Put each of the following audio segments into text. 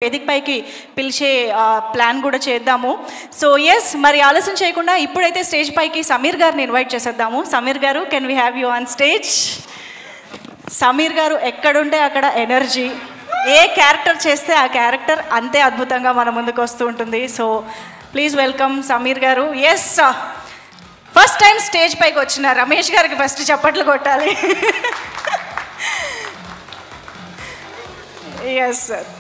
వేదిక పైకి పిలిచే ప్లాన్ కూడా చేద్దాము సో ఎస్ మరి ఆలస్యం చేయకుండా ఇప్పుడైతే స్టేజ్ పైకి సమీర్ గారిని ఇన్వైట్ చేసేద్దాము Sameer garu can we have you on stage Sameer garu ఎక్కడుంటే అక్కడ ఎనర్జీ ఏ క్యారెక్టర్ చేస్తే ఆ క్యారెక్టర్ అంతే అద్భుతంగా మన ముందుకు వస్తూ ఉంటుంది సో ప్లీజ్ వెల్కమ్ సమీర్ గారు ఎస్ ఫస్ట్ టైం స్టేజ్ పైకి వచ్చిన రమేష్ గారికి ఫస్ట్ చప్పట్లు కొట్టాలి ఎస్ సార్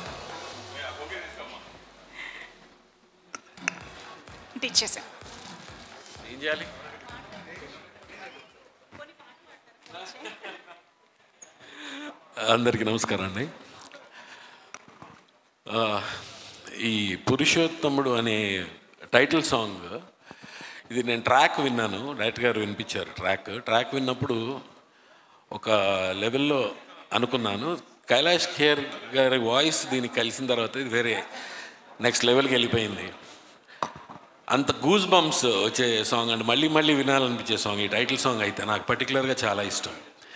ఇచ్చేసాం ఏం చేయాలి అందరికీ నమస్కారం అండి ఆ, ఈ పురుషోత్తముడు అనే టైటిల్ సాంగ్ ఇది నేను ట్రాక్ విన్నాను డైరెక్టర్ గారు వినిపించారు ట్రాక్ ట్రాక్ విన్నప్పుడు ఒక లెవెల్లో అనుకున్నాను కైలాష్ ఖేర్ గారి వాయిస్ దీనికి కలిసిన తర్వాత ఇది వేరే నెక్స్ట్ లెవెల్కి వెళ్ళిపోయింది అంత గూస్ బంప్స్ వచ్చే సాంగ్ అండ్ మళ్ళీ మళ్ళీ వినాలనిపించే సాంగ్ ఈ టైటిల్ సాంగ్ అయితే నాకు పర్టికులర్గా చాలా ఇష్టం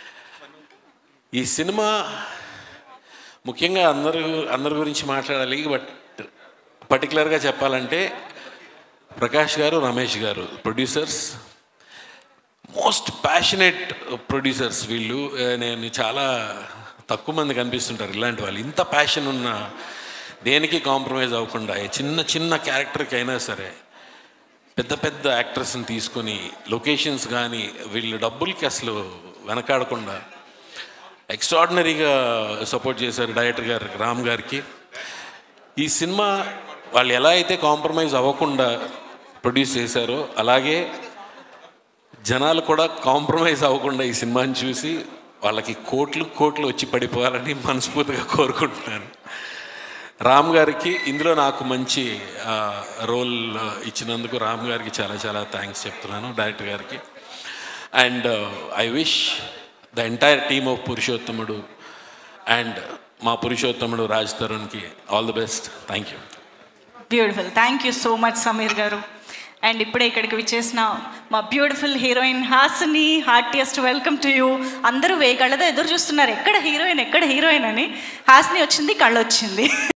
ఈ సినిమా ముఖ్యంగా అందరు అందరి గురించి మాట్లాడాలి బట్ పర్టికులర్గా చెప్పాలంటే ప్రకాష్ గారు రమేష్ గారు ప్రొడ్యూసర్స్ మోస్ట్ ప్యాషనేట్ ప్రొడ్యూసర్స్ వీళ్ళు ఆ, నేను చాలా తక్కువ మంది కనిపిస్తుంటారు ఇలాంటి వాళ్ళు ఇంత ప్యాషన్ ఉన్న దేనికి కాంప్రమైజ్ అవ్వకుండా ఏ చిన్న చిన్న క్యారెక్టర్కి అయినా సరే పెద్ద పెద్ద యాక్టర్స్ని తీసుకొని లొకేషన్స్ కానీ వీళ్ళు డబ్బులకి అసలు వెనకాడకుండా ఎక్స్ట్రాడినరీగా సపోర్ట్ చేశారు డైరెక్టర్ గారు రామ్ గారికి ఈ సినిమా వాళ్ళు ఎలా అయితే కాంప్రమైజ్ అవ్వకుండా ప్రొడ్యూస్ చేశారో అలాగే జనాలు కూడా కాంప్రమైజ్ అవ్వకుండా ఈ సినిమాని చూసి వాళ్ళకి కోట్లు కోట్లు వచ్చి పడిపోవాలని మనస్ఫూర్తిగా కోరుకుంటున్నాను రామ్ గారికి ఇందులో నాకు మంచి ఆ, రోల్ ఆ, ఇచ్చినందుకు రామ్ గారికి చాలా చాలా థ్యాంక్స్ చెప్తున్నాను డైరెక్టర్ గారికి and I wish the entire team of Purushothamudu and మా పురుషోత్తముడు రాజ్ తరుణ్కి all the best thank you beautiful thank you so much Sameer garu and ఇప్పుడే ఇక్కడికి విచ్చేసిన మా beautiful heroine Hasini heartiest welcome to you అందరూ వే కళ్ళతో ఎదురు చూస్తున్నారు ఎక్కడ హీరోయిన్ ఎక్కడ హీరోయిన్ అని హాసిని వచ్చింది కళ్ళు వచ్చింది